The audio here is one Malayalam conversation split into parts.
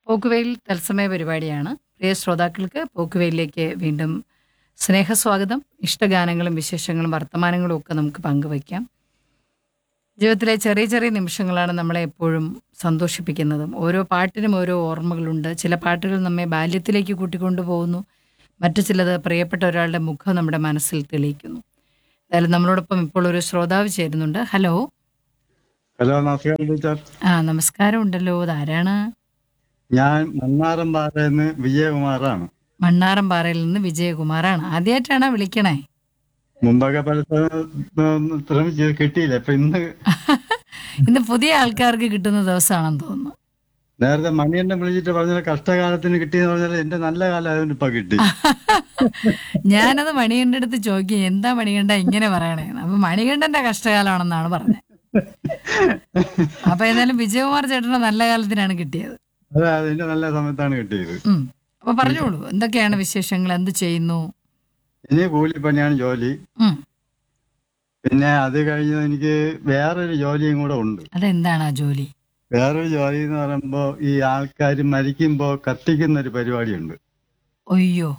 പോക്കുവെയിൽ തത്സമയ പരിപാടിയാണ് പ്രിയ ശ്രോതാക്കൾക്ക് പോക്കുവെയിലേക്ക് വീണ്ടും സ്നേഹസ്വാഗതം ഇഷ്ടഗാനങ്ങളും വിശേഷങ്ങളും വർത്തമാനങ്ങളും ഒക്കെ നമുക്ക് പങ്കുവയ്ക്കാം ജീവിതത്തിലെ ചെറിയ ചെറിയ നിമിഷങ്ങളാണ് നമ്മളെ എപ്പോഴും സന്തോഷിപ്പിക്കുന്നതും ഓരോ പാട്ടിനും ഓരോ ഓർമ്മകളുണ്ട് ചില പാട്ടുകൾ നമ്മെ ബാല്യത്തിലേക്ക് കൂട്ടിക്കൊണ്ടു പോകുന്നു മറ്റു ചിലത് പ്രിയപ്പെട്ട ഒരാളുടെ മുഖം നമ്മുടെ മനസ്സിൽ തെളിയിക്കുന്നു എന്തായാലും നമ്മളോടൊപ്പം ഇപ്പോൾ ഒരു ശ്രോതാവ് ചേരുന്നുണ്ട് ഹലോ ഹലോ നമസ്കാരം ടീച്ചർ ആ നമസ്കാരം ഉണ്ടല്ലോ ഇതാരാണ് ഞാൻ മണ്ണാറം പാറയെന്ന് വിജയകുമാറാണ് മണ്ണാറമ്പാറയിൽ നിന്ന് വിജയകുമാറാണ് ആദ്യമായിട്ടാണ് വിളിക്കണേ മുമ്പൊക്കെ പല സ്ഥലത്തും ശ്രമിച്ച് കിട്ടിയില്ല ഇപ്പൊ ഇന്ന് ഇന്ന് പുതിയ ആൾക്കാർക്ക് കിട്ടുന്ന ദിവസമാണെന്ന് തോന്നുന്നു നേരത്തെ മണിയണ്ണെ വിളിച്ചിട്ട് പറഞ്ഞാൽ കഷ്ടകാലത്തിന് കിട്ടിയെന്ന് പറഞ്ഞാൽ എന്റെ നല്ല കാലം അതുകൊണ്ട് ഇപ്പൊ കിട്ടി ഞാനത് മണികണ്ഠ അടുത്ത് ചോദിക്കും എന്താ മണികണ്ഠ ഇങ്ങനെ പറയണേ അപ്പൊ മണികണ്ഠന്റെ കഷ്ടകാലമാണെന്നാണ് പറഞ്ഞത് അപ്പൊ എന്നാലും വിജയകുമാർ ചേട്ടന്റെ നല്ല കാലത്തിനാണ് കിട്ടിയത് അതെ അതിന്റെ നല്ല സമയത്താണ് കിട്ടിയത് ഉം അപ്പൊ പറഞ്ഞോളൂ എന്തൊക്കെയാണ് വിശേഷങ്ങൾ എന്ത് ചെയ്യുന്നു ഇനി കൂലിപ്പണിയാണ് ജോലി ഉം പിന്നെ അത് കഴിഞ്ഞ് എനിക്ക് വേറൊരു ജോലിയും കൂടെ ഉണ്ട് അതെന്താണ് ആ ജോലി വേറൊരു ജോലി എന്ന് പറയുമ്പോ ഈ ആൾക്കാർ മരിക്കുമ്പോ കത്തിക്കുന്ന ഒരു പരിപാടിയുണ്ട് ഒയ്യോ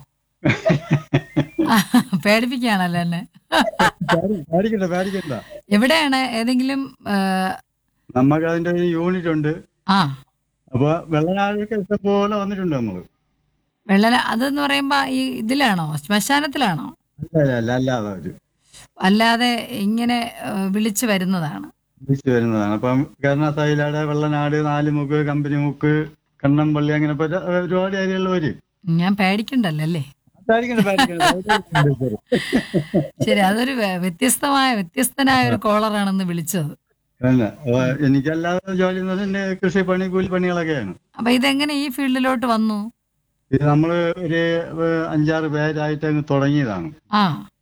പേടിപ്പിക്കുകയാണല്ലോ എന്നെ പേടി- പേടിക്കണ്ട പേടിക്കണ്ട എവിടെയാണ് ഏതെങ്കിലും ആ, നമുക്ക് അതിന്റെ ഒരു യൂണിറ്റ് ഉണ്ട് ആ അപ്പൊ വെള്ളനാഴൊക്കെ ഇഷ്ടംപോലെ വന്നിട്ടുണ്ട് നമ്മള് വെള്ളന അതെന്ന് പറയുമ്പോ ഈ ഇതിലാണോ ശ്മശാനത്തിലാണോ അല്ല അല്ല അല്ലാതെ അവര് അല്ലാതെ ഇങ്ങനെ ആ, വിളിച്ചു വരുന്നതാണ് വിളിച്ചു വരുന്നതാണ് അപ്പം കരുണാസായിലാട് വെള്ളനാട് നാലുമുക്ക് കമ്പനിമുക്ക് കണ്ണമ്പള്ളി അങ്ങനെ പല ഒരുപാട് ഏരിയകളിൽ വരും ഞാൻ പേടിക്കണ്ടല്ലോ അല്ലേ പേടിക്കണ്ട, പേടിക്കണ്ട. ശരി അതൊരു വ്യ- വ്യത്യസ്തമായ വ്യത്യസ്തനായ ഒരു കോളറാണെന്ന് വിളിച്ചത് അല്ല, അപ്പൊ എനിക്കല്ലാതെ ജോലി എന്ന് പറഞ്ഞാൽ എന്റെ കൃഷിപ്പണി കൂലിപ്പണികളൊക്കെയാണ് അപ്പൊ ഇതെങ്ങനെ ഈ ഫീൽഡിലോട്ട് വന്നു ഇത് നമ്മള് ഒരു ഏഹ്, അഞ്ചാറ് പേരായിട്ട് അങ്ങ് തുടങ്ങിയതാണ് ആ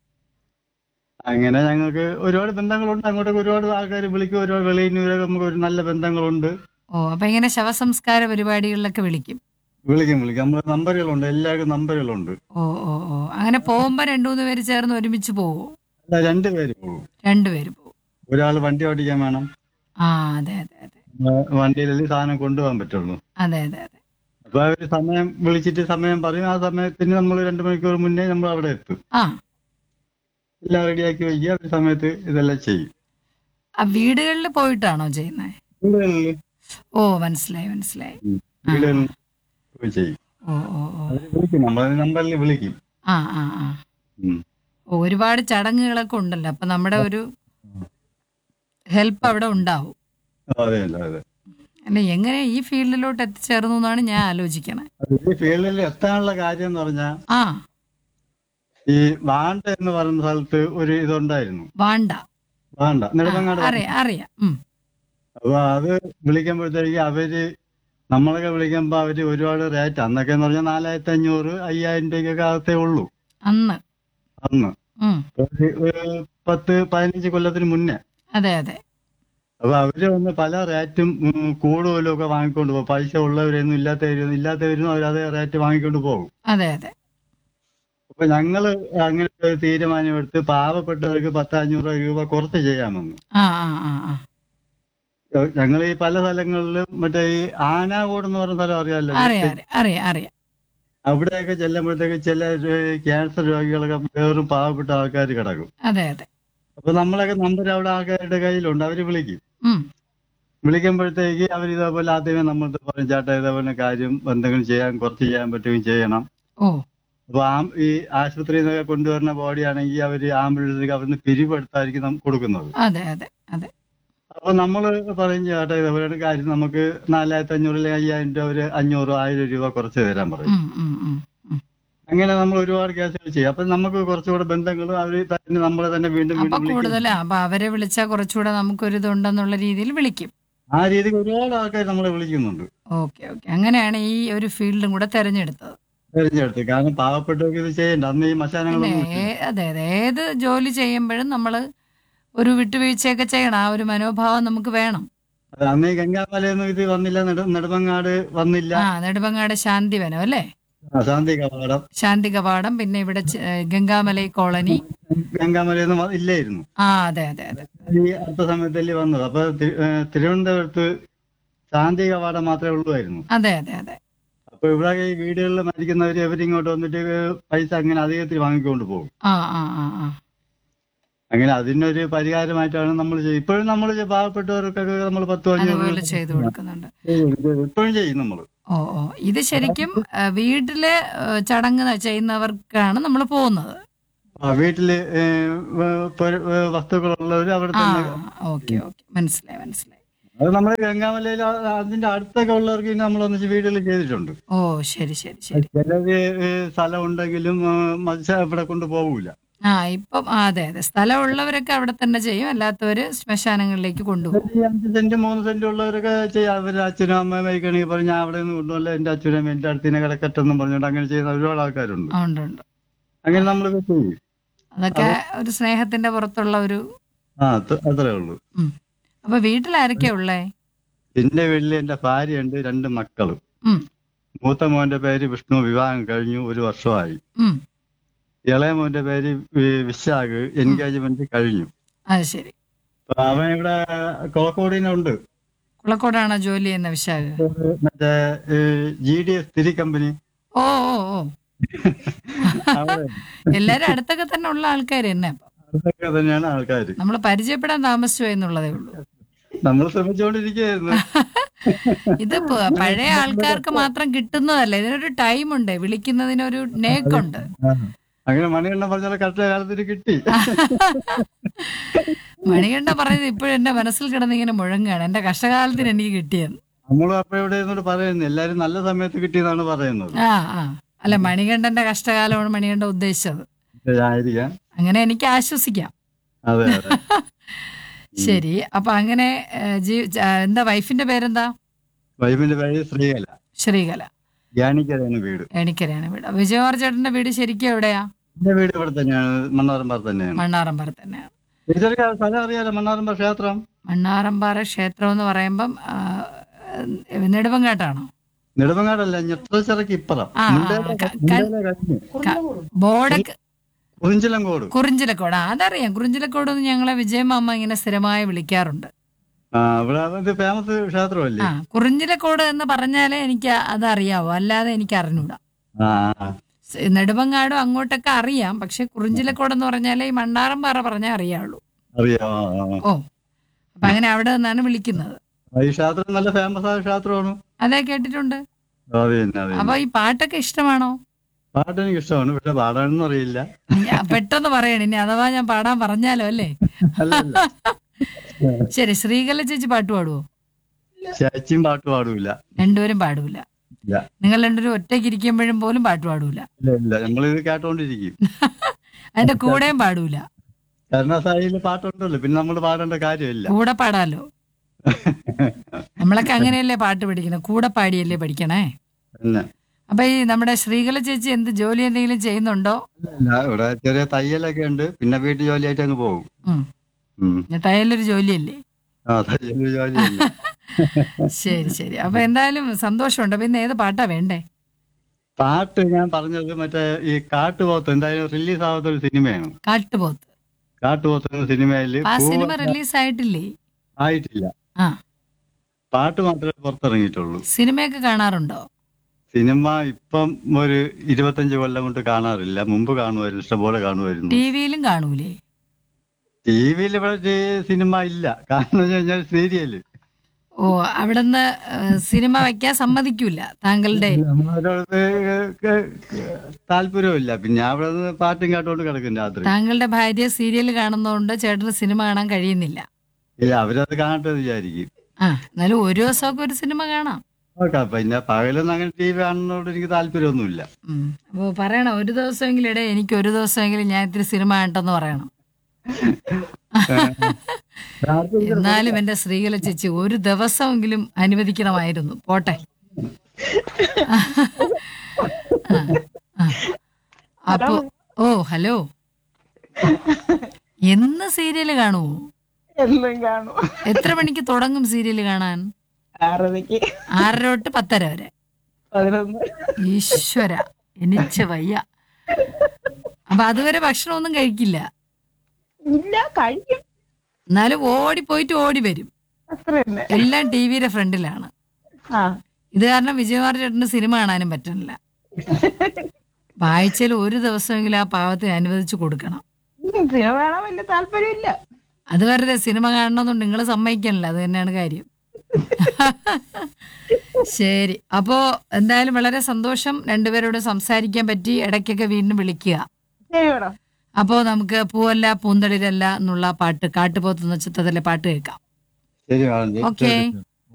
അങ്ങനെ ഞങ്ങൾക്ക് ഒരുപാട് ബന്ധങ്ങളുണ്ട് അങ്ങോട്ടൊക്കെ ഒരുപാട് ആൾക്കാർ വിളിക്കും ഒരുപാട് വെളിയിൽ നിന്ന് നമുക്ക് ഒരു നല്ല ബന്ധങ്ങളുണ്ട് ഓ അപ്പൊ ഇങ്ങനെ ശവസംസ്കാര പരിപാടികളിലൊക്കെ വിളിക്കും വിളിക്കും വിളിക്കും നമ്മൾ നമ്പറുകളുണ്ട് എല്ലാവർക്കും നമ്പറുകളുണ്ട് ഓ ഓ ഓ അങ്ങനെ പോകുമ്പോ രണ്ടു മൂന്ന് പേര് ചേർന്ന് ഒരുമിച്ച് പോവോ അല്ല രണ്ട് പേര് പോകും രണ്ടുപേര് പോവും ഒരാൾ വണ്ടി ഓടിക്കാൻ വേണം ആ അതെ അതെ അതെ വണ്ടിയിലല്ലേ സാധനം കൊണ്ടുപോകാൻ പറ്റുള്ളൂ അതെ അതെ അതെ അപ്പൊ അവര് സമയം വിളിച്ചിട്ട് സമയം പറയും ആ സമയത്തിന് നമ്മൾ രണ്ടു മണിക്കൂർ മുന്നേ നമ്മൾ അവിടെ എത്തും ആ എല്ലാം റെഡിയാക്കി വയ്ക്കുക ഒരു സമയത്ത് ഇതെല്ലാം ചെയ്യും ആ വീടുകളിൽ പോയിട്ടാണോ ചെയ്യുന്നത് വീടുകളിൽ ഓ മനസ്സിലായി മനസ്സിലായി ഉം. വീടുകളിൽ പോയി ചെയ്യും ഓ ഓ ഓ അവര് വിളിക്കും നമ്മൾ നമ്പറിൽ വിളിക്കും ആ ആ ആ ഉം. ഓ, ഒരുപാട് ചടങ്ങുകളൊക്കെ ഉണ്ടല്ലോ അപ്പൊ നമ്മുടെ ഒരു ഹെൽപ്പ് അവിടെ ഉണ്ടാവും അതെ അതെ അതെ അല്ല എങ്ങനെ ഈ ഫീൽഡിലോട്ട് എത്തിച്ചേർന്നു എന്നാണ് ഞാൻ ആലോചിക്കണേ അത് ഈ ഫീൽഡിൽ എത്താനുള്ള കാര്യം എന്ന് പറഞ്ഞാൽ ആ ഈ വാണ്ട എന്ന് പറയുന്ന സ്ഥലത്ത് ഒരു ഇതുണ്ടായിരുന്നു വാണ്ട വാണ്ട നെടുമങ്ങാട് അറിയാം അറിയാം ഉം. അപ്പൊ അത് വിളിക്കുമ്പോഴത്തേക്ക് അവര് നമ്മളൊക്കെ വിളിക്കുമ്പോ അവര് ഒരുപാട് റേറ്റ് അന്നൊക്കെ എന്ന് പറഞ്ഞാൽ നാലായിരത്തി അഞ്ഞൂറ് അയ്യായിരം രൂപയ്ക്കൊക്കെ അകത്തേ ഉള്ളൂ അന്ന് അന്ന് ഉം. ഒരു ഒരു പത്ത് പതിനഞ്ച് കൊല്ലത്തിന് മുന്നേ അതെ അതെ അപ്പൊ അവര് വന്ന് പല റേറ്റും ഉം, കൂടുതലും ഒക്കെ വാങ്ങിക്കൊണ്ട് പോകും പൈസ ഉള്ളവരൊന്നും ഇല്ലാത്തവരും ഇല്ലാത്തവരും അവർ അതേ റേറ്റ് വാങ്ങിക്കൊണ്ട് പോകും അതെ അതെ അപ്പൊ ഞങ്ങള് അങ്ങനെ ഒരു തീരുമാനമെടുത്ത് പാവപ്പെട്ടവർക്ക് പത്ത് അഞ്ഞൂറ് രൂപ കുറച്ച് ചെയ്യാമെന്ന് ആ ആ ആ ആ ഞങ്ങൾ ഈ പല സ്ഥലങ്ങളിലും മറ്റേ ഈ ആനാകോട് എന്ന് പറയുന്ന സ്ഥലം അറിയാമല്ലോ അറിയാം അറിയാം അറിയാം അറിയാം അവിടെയൊക്കെ ചെല്ലുമ്പോഴത്തേക്ക് ചില രോ- ക്യാൻസർ രോഗികളൊക്കെ വേറും പാവപ്പെട്ട ആൾക്കാർ കിടക്കും അതെ അതെ അപ്പൊ നമ്മളൊക്കെ നമ്പർ അവിടെ ആൾക്കാരുടെ കയ്യിലുണ്ട് അവര് വിളിക്കും ഉം. വിളിക്കുമ്പോഴത്തേക്ക് അവർ ഇതേപോലെ ആദ്യമേ നമ്മളുടെ പറയും ചേട്ടാ ഇതേപോലെ കാര്യം എന്തെങ്കിലും ചെയ്യാൻ കുറച്ച് ചെയ്യാൻ പറ്റുമെങ്കിൽ ചെയ്യണം ഓ അപ്പൊ ആ ഈ ആശുപത്രിയിൽ നിന്നൊക്കെ കൊണ്ടുവരുന്ന ബോഡി ആണെങ്കിൽ അവര് ആംബുലൻസിലേക്ക് അവിടുന്ന് പിരിവെടുത്തായിരിക്കും നം- കൊടുക്കുന്നത് അതെ അതെ അതെ അപ്പൊ നമ്മള് പറയും ചേട്ടാ ഇതേപോലെ കാര്യം നമുക്ക് നാലായിരത്തി അഞ്ഞൂറ് അല്ലെങ്കിൽ അയ്യായിരം രൂപ ഒരു അഞ്ഞൂറ് ആയിരം രൂപ കുറച്ച് തരാൻ പറയും ഉം, ഉം, ഉം, ഉം. അങ്ങനെ നമ്മൾ ഒരുപാട് കേസുകൾ ചെയ്യും അപ്പൊ നമുക്ക് കുറച്ചുകൂടെ ബന്ധങ്ങളും അവര് തന്നെ നമ്മളെ തന്നെ വീണ്ടും അപ്പൊ വീണ്ടും വിളിക്കും കൂടുതലാ അപ്പൊ അവരെ വിളിച്ചാൽ കുറച്ചുകൂടെ നമുക്കൊരു ഇതുണ്ടെന്നുള്ള രീതിയിൽ വിളിക്കും ആ രീതിക്ക് ഒരുപാട് ആൾക്കാർ നമ്മളെ വിളിക്കുന്നുണ്ട് ഓക്കെ ഓക്കെ അങ്ങനെയാണ് ഈ ഒരു ഫീൽഡും കൂടെ തെരഞ്ഞെടുത്തത് തെരഞ്ഞെടുത്ത് കാരണം പാവപ്പെട്ടവർക്ക് ഇത് ചെയ്യണ്ട അന്ന് ഈ പിന്നെ മശാനങ്ങളൊന്നും ഇല്ല. ഏ- അതെ അതെ ഏത് ജോലി ചെയ്യുമ്പോഴും നമ്മൾ ഒരു വിട്ടുവീഴ്ചയൊക്കെ ചെയ്യണം ആ ഒരു മനോഭാവം നമുക്ക് വേണം അത് അന്ന് ഈ ഗംഗാമലയൊന്നും ഇത് വന്നില്ല നെടു- നെടുമങ്ങാട് വന്നില്ല ആ നെടുമങ്ങാട് ശാന്തിവനം അല്ലേ ശാന്തി കവാടം ശാന്തി കവാടം പിന്നെ ഇവിടെ ച- ഏ, ഗംഗാമലൈ കോളനി ഗംഗാമലയൊന്നും വ- ഇല്ലായിരുന്നു ആ അതെ അതെ അതെ ഈ അടുത്ത സമയത്തല്ലേ വന്നത് അപ്പൊ തി- ഏഹ് തിരുവനന്തപുരത്ത് ശാന്തി കവാടം മാത്രമേ ഉള്ളുമായിരുന്നു അതെ അതെ അതെ അപ്പൊ ഇവിടെ ഈ വീടുകളിൽ മരിക്കുന്നവര് അവരിങ്ങോട്ട് വന്നിട്ട് പൈസ അങ്ങനെ അധികത്തിൽ വാങ്ങിക്കൊണ്ട് പോകും ആ ആ ആ ആ അങ്ങനെ അതിനൊരു പരിഹാരമായിട്ടാണ് നമ്മൾ ചെയ്യുന്നത് ഇപ്പോഴും നമ്മൾ പാവപ്പെട്ടവർക്കൊക്കെ നമ്മൾ പത്ത് അതുപോലെ പതിനഞ്ച് ചെയ്തു കൊടുക്കുന്നുണ്ട് ഇപ്പോഴും ചെയ്യും നമ്മൾ ഓ ഓ ഇത് ശരിക്കും ആ, വീട്ടില് ആ, ചടങ്ങ് ചെയ്യുന്നവർക്കാണ് നമ്മൾ പോകുന്നത് വീട്ടില് ഏഹ്, വ- പൊര- വ- വസ്തുക്കളുള്ളവർ അവിടെ ആ തന്നെ ഓക്കെ ഓക്കെ മനസ്സിലായി മനസ്സിലായി അത് നമ്മൾ ഗംഗാമലയിൽ അതിന്റെ അടുത്തൊക്കെ ഉള്ളവർക്ക് നമ്മൾ ഒന്നിച്ച് വീടുകളിൽ ചെയ്തിട്ടുണ്ട് ഓ ശരി ശരി ശരി ചിലര് ഏഹ്, സ്ഥലം ഉണ്ടെങ്കിലും ഏഹ്, മത്സ്യം ഇവിടെ കൊണ്ട് പോകൂല ആ ഇപ്പം ആ, അതെ അതെ സ്ഥലമുള്ളവരൊക്കെ അവിടെ തന്നെ ചെയ്യും അല്ലാത്തവര് ശ്മശാനങ്ങളിലേക്ക് കൊണ്ടുപോകും ഈ അഞ്ച് സെന്റ് മൂന്ന് സെന്റ് ഉള്ളവരൊക്കെ ചെയ്യാം അവര് അച്ഛനും അമ്മയും വൈകണെങ്കിൽ പറഞ്ഞ ഞാൻ അവിടെ നിന്ന് കൊണ്ടുപോകല എന്റെ അച്ഛനും അമ്മയും എന്റെ അടുത്തിനെ കിടക്കട്ടെന്നും പറഞ്ഞുകൊണ്ട് അങ്ങനെ ചെയ്യുന്ന ഒരുപാട് ആൾക്കാരുണ്ട് ആ, ഉണ്ട് ഉണ്ട് അങ്ങനെ നമ്മൾ ചെയ്യും അതൊക്കെ ഒരു സ്നേഹത്തിന്റെ പുറത്തുള്ള ഒരു ആ അത്- അത്രേ ഉള്ളൂ ഉം. അപ്പൊ വീട്ടിൽ ആരൊക്കെയാ ഉള്ളേ എന്റെ വീട്ടിൽ എന്റെ ഭാര്യയുണ്ട് രണ്ട് മക്കളും ഉം മൂത്ത മോന്റെ പേര് വിഷ്ണു വിവാഹം കഴിഞ്ഞു ഒരു വർഷമായി ഉം ഇളയ മോന്റെ പേര് വി- വിശാഖ് എൻഗേജ്മെന്റ് കഴിഞ്ഞു അത് ശരി അപ്പൊ അവൻ ഇവിടെ കോക്കോടിനുണ്ട് കുളക്കോടാണോ ജോലി ചെയ്യുന്ന വിശാഖ് മറ്റേ ജി ഡി എസ് തിരി കമ്പനി ഓ ഓ ഓ അവിടെ എല്ലാരും അടുത്തൊക്കെ തന്നെ ഉള്ള ആൾക്കാർ തന്നെ അതൊക്കെ തന്നെയാണ് ആൾക്കാർ നമ്മൾ പരിചയപ്പെടാൻ താമസിച്ചു എന്നുള്ളതേ ഉള്ളൂ നമ്മൾ ശ്രമിച്ചുകൊണ്ടിരിക്കുകയായിരുന്നു ഇത് പ- പഴയ ആൾക്കാർക്ക് മാത്രം കിട്ടുന്നതല്ല ഇതിനൊരു ടൈം ഉണ്ട് വിളിക്കുന്നതിനൊരു നേക്കുണ്ട് അങ്ങനെ മണിയെണ്ണ പറഞ്ഞാൽ കറക്റ്റ് കാലത്തിന് കിട്ടി മണികണ്ഠ പറയുന്നത് ഇപ്പോഴും എന്റെ മനസ്സിൽ കിടന്ന് ഇങ്ങനെ മുഴങ്ങാണ് എന്റെ കഷ്ടകാലത്തിന് എനിക്ക് കിട്ടിയത് നമ്മളും അപ്പൊ ഇവിടെ ഇരുന്നോട് പറയുന്നു എല്ലാരും നല്ല സമയത്ത് കിട്ടിയെന്നാണ് പറയുന്നത് ആ ആ അല്ല മണികണ്ഠന്റെ കഷ്ടകാലമാണ് മണികണ്ഠ ഉദ്ദേശിച്ചത് ആയിരിക്കാം അങ്ങനെ എനിക്ക് ആശ്വസിക്കാം അതെ അതെ ശരി അപ്പൊ അങ്ങനെ ഏ, ജീ- ആ, എന്താ വൈഫിന്റെ പേരെന്താ വൈഫിന്റെ പേര് ശ്രീകല ശ്രീകല ഗ്യാനിക്കരയാണ് വീട് എനിക്കറിയാണ് വീട് വിജയകുമാർ ചേട്ടന്റെ വീട് ശരിക്കും എവിടെയാ എന്റെ വീട് ഇവിടെ തന്നെയാണ് മണ്ണാറമ്പാറ തന്നെയാണ് മണ്ണാറമ്പാറ തന്നെയാണ് ഇതൊരു സ്ഥലം അറിയാലോ മണ്ണാറമ്പാറ ക്ഷേത്രം മണ്ണാറമ്പാറ ക്ഷേത്രം എന്ന് പറയുമ്പം ആ, നെടുമങ്ങാട്ടാണോ നെടുമങ്ങാടല്ല ഞെത്രച്ചിറക്ക് ഇപ്പറം ആ, ആ, മുണ്ടേലെ ക- മുണ്ടേലെ കഴിഞ്ഞ് ബോർഡൊക്കെ കുറിഞ്ചിലങ്കോട് കുറിഞ്ചിലക്കോട് ആ, അതറിയാം കുറിഞ്ചിലക്കോട് എന്ന് ഞങ്ങളെ വിജയമാമ ഇങ്ങനെ സ്ഥിരമായി വിളിക്കാറുണ്ട് ആ ഇവിടെ ഇത് ഫേമസ് ക്ഷേത്രമല്ലേ ആ കുറിഞ്ചിലക്കോട് എന്ന് പറഞ്ഞാലേ എനിക്ക് അതറിയാവോ അല്ലാതെ എനിക്ക് അറിഞ്ഞൂടാ ആ ആ. സ് നെടുമങ്ങാടും അങ്ങോട്ടൊക്കെ അറിയാം പക്ഷെ കുറിഞ്ചിലക്കോട് എന്ന് പറഞ്ഞാലേ ഈ മണ്ണാറമ്പാറ പറഞ്ഞാൽ അറിയാവുള്ളൂ അറിയാം ആ, ആ, ആ. ഓ അപ്പൊ അങ്ങനെ അവിടെ നിന്നാണ് വിളിക്കുന്നത് ഈ ക്ഷേത്രം നല്ല ഫേമസ് ആയ ക്ഷേത്രമാണ് അതെ കേട്ടിട്ടുണ്ട് അത് തന്നെ അത് അപ്പൊ തന്നെ ഈ പാട്ടൊക്കെ ഇഷ്ടമാണോ പാട്ട് എനിക്ക് ഇഷ്ടമാണ് പക്ഷെ പാടാനൊന്നും അറിയില്ല ഞാൻ പെട്ടെന്ന് പറയണം ഇനി അഥവാ ഞാൻ പാടാൻ പറഞ്ഞാലോ അല്ലേ അല്ല അല്ല ശരി ശ്രീകല ചേച്ചി പാട്ട് പാടുവോ ചേച്ചിയും പാട്ട് പാടൂല രണ്ടുപേരും പാടൂല ഇല്ല നിങ്ങൾ രണ്ടുപേരും ഒറ്റയ്ക്ക് ഇരിക്കുമ്പോഴും പോലും പാട്ട് പാടൂല ഇല്ല ഇല്ല നമ്മളിത് കേട്ടോണ്ടിരിക്കും അതിന്റെ കൂടെയും പാടൂല കരുണാസായില് പാട്ടുണ്ടല്ലോ പിന്നെ നമ്മൾ പാടേണ്ട കാര്യമില്ല കൂടെ പാടാലോ നമ്മളൊക്കെ അങ്ങനെയല്ലേ പാട്ട് പഠിക്കുന്നത് കൂടെ പാടിയല്ലേ പഠിക്കണേ പിന്നെ അപ്പൊ ഈ നമ്മുടെ ശ്രീകല ചേച്ചി എന്ത് ജോലി എന്തെങ്കിലും ചെയ്യുന്നുണ്ടോ ഇല്ല, ഇവിടെ ചെറിയ തയ്യലൊക്കെ ഉണ്ട് പിന്നെ വീട്ടു ജോലിയായിട്ട് അങ്ങ് പോകും ഉം ഉം. ടൈലൊരു ജോലിയല്ലേ ആ തയ്യൽ ജോലി തന്നെ. ശരി ശരി അപ്പൊ എന്തായാലും സന്തോഷമുണ്ട് പിന്നെ ഏത് പാട്ടാ വേണ്ടേ പാട്ട് ഞാൻ പറഞ്ഞത് മറ്റേ ഈ കാട്ടുപോത്ത് എന്തായാലും റിലീസ് ആവാത്ത ഒരു സിനിമയാണ് കാട്ടുപോത്ത് കാട്ടുപോത്ത് എന്ന സിനിമയില് ആ പൂ സിനിമ റിലീസ് ആയിട്ടില്ലേ ആയിട്ടില്ല ആ പാട്ട് മാത്രമേ പുറത്തിറങ്ങിയിട്ടുള്ളൂ സിനിമയൊക്കെ കാണാറുണ്ടോ സിനിമ ഇപ്പം ഒരു ഇരുപത്തഞ്ച് കൊല്ലം കൊണ്ട് കാണാറില്ല മുമ്പ് കാണുമായിരുന്നു ഇഷ്ടംപോലെ കാണുമായിരുന്നു ടി വിയിലും കാണൂലേ ടി വിയിൽ ഇവിടെ ടി- സിനിമ ഇല്ല കാരണം എന്ന് കഴിഞ്ഞാൽ സീരിയല് ഓ അവിടുന്ന് ഏഹ്, സിനിമ വയ്ക്കാൻ സമ്മതിക്കൂല താങ്കളുടെ നമ്മളോട് താല്പര്യമില്ല പിന്നെ അവിടെ നിന്ന് പാട്ടും കേട്ടോണ്ട് കിടക്കും രാത്രി താങ്കളുടെ ഭാര്യ സീരിയൽ കാണുന്നതുകൊണ്ട് ചേട്ടന് സിനിമ കാണാൻ കഴിയുന്നില്ല ഇല്ല അവരത് കാണട്ടെ എന്ന് വിചാരിക്കും ആ എന്നാലും ഒരു ദിവസമൊക്കെ ഒരു സിനിമ കാണാം ഓക്കെ പിന്നെ പകലൊന്നും അങ്ങനെ ടി വി കാണുന്നതോട് എനിക്ക് താല്പര്യമൊന്നുമില്ല ഉം. അപ്പൊ പറയണം ഒരു ദിവസമെങ്കിലും ഇടേ എനിക്ക് ഒരു ദിവസമെങ്കിലും ഞാൻ ഇത്തിരി സിനിമ കണ്ടെന്ന് പറയണം രാത്രി എന്നാലും എന്റെ ശ്രീകല ചേച്ചി ഒരു ദിവസമെങ്കിലും അനുവദിക്കണമായിരുന്നു പോട്ടെ ആ, ആ. അപ്പൊ ഓ ഹലോ എന്ന് സീരിയല് കാണുവോ എന്നും കാണും എത്ര മണിക്ക് തുടങ്ങും സീരിയല് കാണാൻ ആറരയ്ക്ക് ആറര തൊട്ട് പത്തര വരെ പതിനൊന്ന് ഈശ്വര എനിച്ച വയ്യ അപ്പൊ അതുവരെ ഭക്ഷണമൊന്നും കഴിക്കില്ല ഇല്ല കഴിക്കും എന്നാലും ഓടി പോയിട്ട് ഓടി വരും അത്ര തന്നെ എല്ലാം ടി വിയുടെ ഫ്രണ്ടിലാണ് ആ ഇത് കാരണം വിജയകുമാർ ചേട്ടന് സിനിമ കാണാനും പറ്റണില്ല അപ്പൊ ആഴ്ചയിൽ ഒരു ദിവസമെങ്കിലും ആ പാവത്തിന് അനുവദിച്ചു കൊടുക്കണം സിനിമ കാണാൻ വലിയ താല്പര്യമില്ല അത് വെറുതെ സിനിമ കാണണമെന്നുണ്ട് നിങ്ങൾ സമ്മതിക്കണില്ല അത് തന്നെയാണ് കാര്യം ശരി അപ്പോ എന്തായാലും വളരെ സന്തോഷം രണ്ടുപേരോട് സംസാരിക്കാൻ പറ്റി ഇടയ്ക്കൊക്കെ വീണ്ടും വിളിക്കുക ശരി മേഡം അപ്പോ നമുക്ക് പൂവല്ല പൂന്തളിരല്ല എന്നുള്ള പാട്ട് കാട്ടുപോത്തുന്ന ചിത്രത്തിലെ പാട്ട് കേൾക്കാം ശരി മാഡം ഓക്കേ. ശരി.